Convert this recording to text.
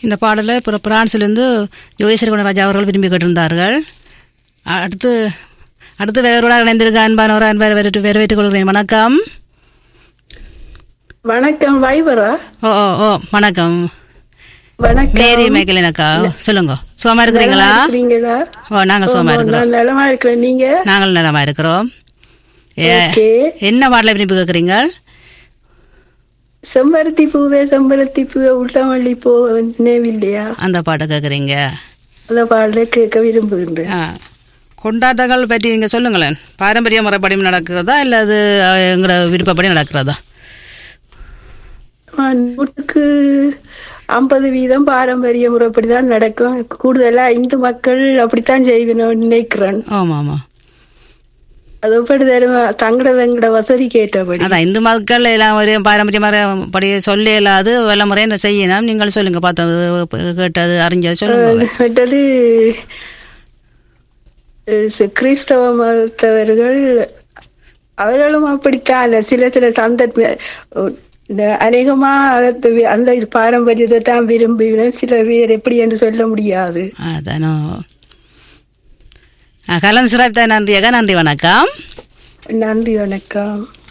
இந்த பாடலை இப்போ பிரான்சிலிருந்து யோகேஸ்வரி குணராஜா அவர்கள் விரும்பி கேட்டிருந்தார்கள் அ- அடுத்து அடுத்து வேறோட இணைந்திருக்க அன்பானவர் அன்பார் வரவேற்று வரவேற்றுக் கொள்கிறேன் வணக்கம் வணக்கம் வைவரா ஓ ஓ ஓ வணக்கம் வணக்கம் மேரி மேக்கலின் அக்கா சொல்லுங்க சுகமா இருக்கிறீங்களா நலமா இருக்கிறீங்களா ஓ நாங்க சுகமா இருக்கிறோம் நான் நலமா இருக்கிறேன் நீங்க நாங்கள் நலமா இருக்கிறோம் ஏ, ஓகே என்ன பாடலை விரும்பி கேட்குறீங்க செம்பருத்தி பூவே செம்பருத்தி பூவே உள்ளமல்லி போ நினைவில்லையா அந்த பாட்டை கேட்குறீங்க அந்த பாடலை கேட்க விரும்புகின்றேன் ஆ கொண்டாட்டங்கள் பற்றி நீங்கள் சொல்லுங்களேன் பாரம்பரிய முறைப்படி நடக்கிறதா இல்லை அது அஹ், எங்களோட விருப்பப்படி நடக்கிறதா ஆ, நூற்றுக்கு ஐம்பது வீதம் பாரம்பரிய முறைப்படிதான் நடக்கும் கூடுதலா இந்து மக்கள் அப்படித்தான் செய்வேன் நினைக்கிறேன் ஆமாம் ஆமாம் அது எப்படி தருவ தங்கட தங்கட வசதிக்கு ஏற்றபடி அதான் இந்து மக்கள் எல்லாம் ஒரு பாரம்பரிய முறைப்படி சொல்ல இல்லாது வல்ல முறையை செய்யணும் நீங்கள் சொல்லுங்க பார்த்தது கேட்டது அறிஞ்சது சொல்லுங்க மற்றது அஹ், சி- கிறிஸ்தவ மதத்தவர்கள் அவர்களும் அப்படித்தான் சில சில சந்தர்ப்ப அஹ், இந்த அநேகமா அது வி- அந்த இது பாரம்பரியத்தை தான் விரும்புகிறேன் சில பேர் எப்படி என்று சொல்ல முடியாது அதானோ ஆ, கலந்து சிறப்பு நன்றி அக்கா நன்றி வணக்கம் நன்றி வணக்கம்